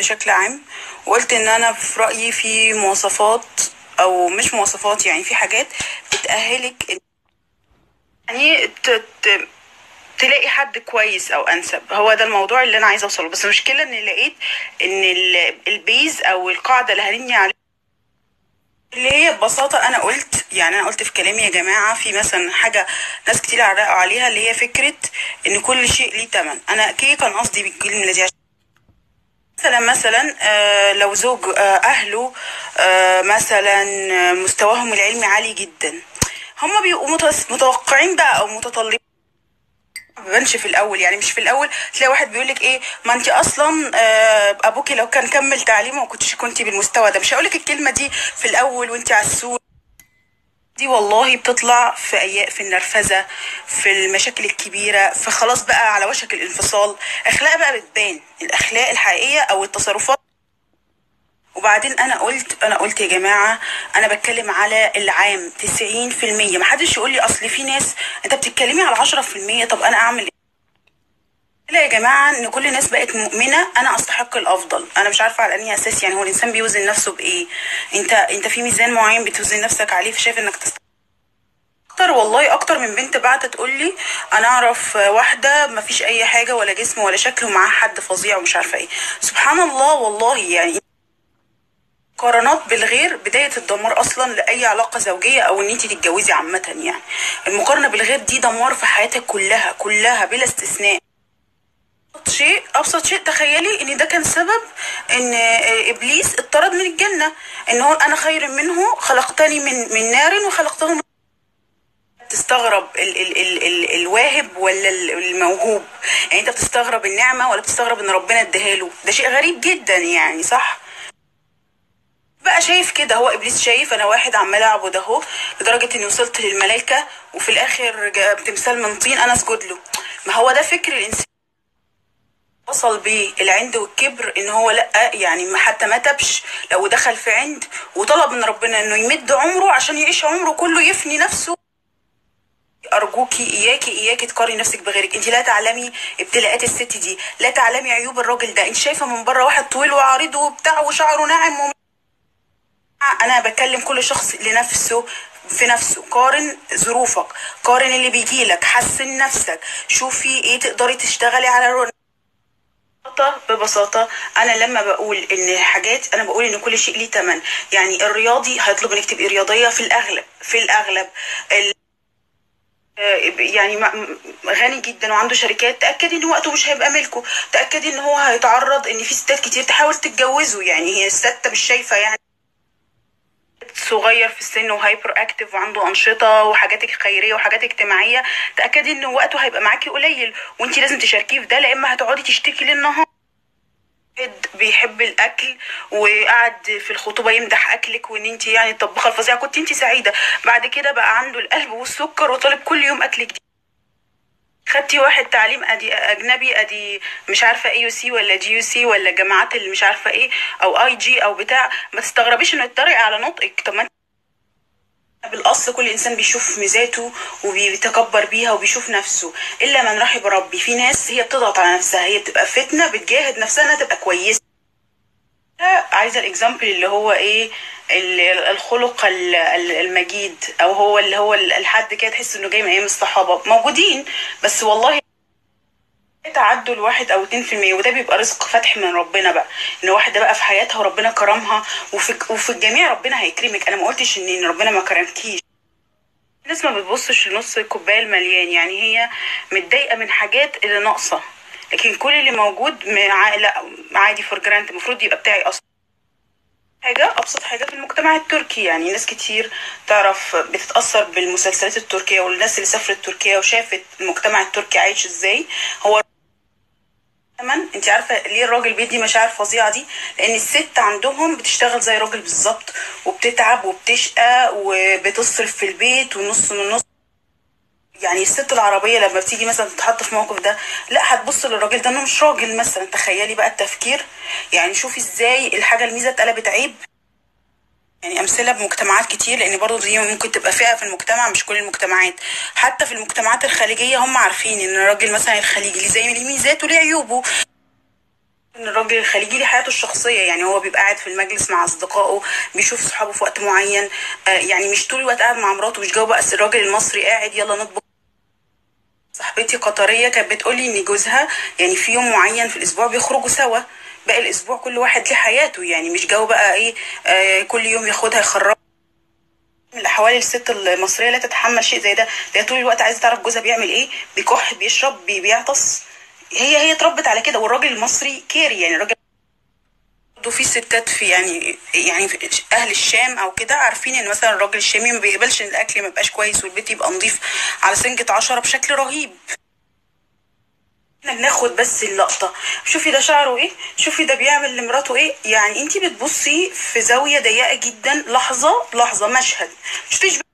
بشكل عام وقلت ان انا في رايي في مواصفات او مش مواصفات يعني في حاجات بتاهلك إن- يعني ت... ت... تلاقي حد كويس او انسب هو ده الموضوع اللي انا عايزه اوصله بس المشكله اني لقيت ان ال- البيز او القاعده اللي هنبني عليها اللي هي ببساطة أنا قلت يعني أنا قلت في كلامي يا جماعة في مثلا حاجة ناس كتير علقوا عليها اللي هي فكرة إن كل شيء ليه تمن أنا كي كان قصدي بالكلمة دي عشان مثلا مثلا آه، لو زوج آه، أهله آه، مثلا آه، مستواهم العلمي عالي جدا هما بيبقوا متوس- متوقعين بقى أو متطلبين ما بيبانش في الاول يعني مش في الاول تلاقي واحد بيقول لك ايه ما انت اصلا آه، ابوكي لو كان كمل تعليمه ما كنتش كنتي بالمستوى ده مش هقول لك الكلمه دي في الاول وانت على السوق دي والله بتطلع في أي... في النرفزه في المشاكل الكبيره فخلاص بقى على وشك الانفصال اخلاق بقى بتبان الاخلاق الحقيقيه او التصرفات وبعدين انا قلت انا قلت يا جماعه انا بتكلم على العام 90% ما حدش يقول لي اصل في ناس انت بتتكلمي على 10% طب انا اعمل ايه لا يا جماعه ان كل الناس بقت مؤمنه انا استحق الافضل انا مش عارفه على انهي اساس يعني هو الانسان بيوزن نفسه بايه انت انت في ميزان معين بتوزن نفسك عليه فشايف انك تست... اكتر والله اكتر من بنت بعتت تقول لي انا اعرف واحده ما فيش اي حاجه ولا جسم ولا شكل ومعاها حد فظيع ومش عارفه ايه سبحان الله والله يعني مقارنات بالغير بداية الدمار أصلا لأي علاقة زوجية أو إن أنت تتجوزي عامة يعني المقارنة بالغير دي دمار في حياتك كلها كلها بلا استثناء أبسط شيء أبسط شيء تخيلي إن ده كان سبب إن إبليس اتطرد من الجنة إن هو أنا خير منه خلقتني من من نار وخلقته من تستغرب ال ال ال ال الواهب ولا ال- الموهوب يعني انت بتستغرب النعمه ولا بتستغرب ان ربنا اداها له ده شيء غريب جدا يعني صح بقى شايف كده هو ابليس شايف انا واحد عمال اعبد اهو لدرجه اني وصلت للملائكه وفي الاخر جا- بتمثال من طين انا اسجد له ما هو ده فكر الانسان وصل بيه العند والكبر ان هو لا يعني ما- حتى ما تبش لو دخل في عند وطلب من ربنا انه يمد عمره عشان يعيش عمره كله يفني نفسه ارجوكي اياكي اياكي تقارني نفسك بغيرك انت لا تعلمي ابتلاءات الست دي لا تعلمي عيوب الراجل ده انت شايفه من بره واحد طويل وعريض وبتاع وشعره ناعم وم... انا بكلم كل شخص لنفسه في نفسه قارن ظروفك قارن اللي بيجيلك حسن نفسك شوفي ايه تقدري تشتغلي على رو... ببساطة ببساطة أنا لما بقول إن حاجات أنا بقول إن كل شيء ليه تمن يعني الرياضي هيطلب إنك تبقي رياضية في الأغلب في الأغلب ال... يعني م- غني جدا وعنده شركات تاكدي ان وقته مش هيبقى ملكه تاكدي ان هو هيتعرض ان في ستات كتير تحاول تتجوزه يعني هي الست مش شايفه يعني صغير في السن وهايبر اكتف وعنده انشطه وحاجات خيريه وحاجات اجتماعيه تاكدي ان وقته هيبقى معاكي قليل وانت لازم تشاركيه في ده لا اما هتقعدي تشتكي للنهار واحد بيحب الاكل وقعد في الخطوبه يمدح اكلك وان انت يعني الطباخه الفظيعه كنت انت سعيده بعد كده بقى عنده القلب والسكر وطالب كل يوم اكل جديد خدتي واحد تعليم ادي اجنبي ادي مش عارفه اي يو سي ولا جي يو سي ولا جامعات اللي مش عارفه ايه او اي جي او بتاع ما تستغربيش انه يتريق على نطقك طب ما انت بالاصل كل انسان بيشوف ميزاته وبيتكبر بيها وبيشوف نفسه الا من رحب ربي في ناس هي بتضغط على نفسها هي بتبقى فتنه بتجاهد نفسها انها تبقى كويسه عايزه الاكزامبل اللي هو ايه ال- الخلق ال- ال- المجيد او هو اللي هو ال- الحد كده تحس انه جاي من ايام الصحابه موجودين بس والله تعدوا الواحد او اتنين في المية وده بيبقى رزق فتح من ربنا بقى ان واحده بقى في حياتها وربنا كرمها وفي, وفي الجميع ربنا هيكرمك انا ما قلتش ان إن ربنا ما كرمكيش الناس ما بتبصش لنص الكوبايه المليان يعني هي متضايقه من حاجات اللي ناقصه لكن كل اللي موجود مع... لا عادي فور جرانت المفروض يبقى بتاعي اصلا حاجة أبسط حاجة في المجتمع التركي يعني ناس كتير تعرف بتتأثر بالمسلسلات التركية والناس اللي سافرت تركيا وشافت المجتمع التركي عايش ازاي هو كمان انت عارفه ليه الراجل بيدي مشاعر فظيعه دي لان الست عندهم بتشتغل زي الراجل بالظبط وبتتعب وبتشقى وبتصرف في البيت ونص من نص يعني الست العربيه لما بتيجي مثلا تتحط في الموقف ده لا هتبص للراجل ده انه مش راجل مثلا تخيلي بقى التفكير يعني شوفي ازاي الحاجه الميزه اتقلبت عيب يعني امثله بمجتمعات كتير لان برضو دي ممكن تبقى فئه في المجتمع مش كل المجتمعات حتى في المجتمعات الخليجيه هم عارفين ان الراجل مثلا الخليجي ليه زي ليه ميزات وليه عيوبه ان الراجل الخليجي ليه حياته الشخصيه يعني هو بيبقى قاعد في المجلس مع اصدقائه بيشوف صحابه في وقت معين آه يعني مش طول الوقت قاعد مع مراته مش جو بقى الراجل المصري قاعد يلا نطبخ صاحبتي قطريه كانت بتقولي ان جوزها يعني في يوم معين في الاسبوع بيخرجوا سوا باقي الاسبوع كل واحد ليه حياته يعني مش جو بقى ايه آه كل يوم ياخدها يخرجها من الاحوال الست المصريه لا تتحمل شيء زي ده هي طول الوقت عايزه تعرف جوزها بيعمل ايه بيكح بيشرب بي- بيعطس هي هي اتربت على كده والراجل المصري كيري يعني الراجل برضه في ستات في يعني يعني في اهل الشام او كده عارفين ان مثلا الراجل الشامي ما بيقبلش ان الاكل ما يبقاش كويس والبيت يبقى نظيف على سنجة عشرة بشكل رهيب احنا بناخد بس اللقطة شوفي ده شعره ايه شوفي ده بيعمل لمراته ايه يعني انتي بتبصي في زاوية ضيقة جدا لحظة لحظة مشهد مش تشبه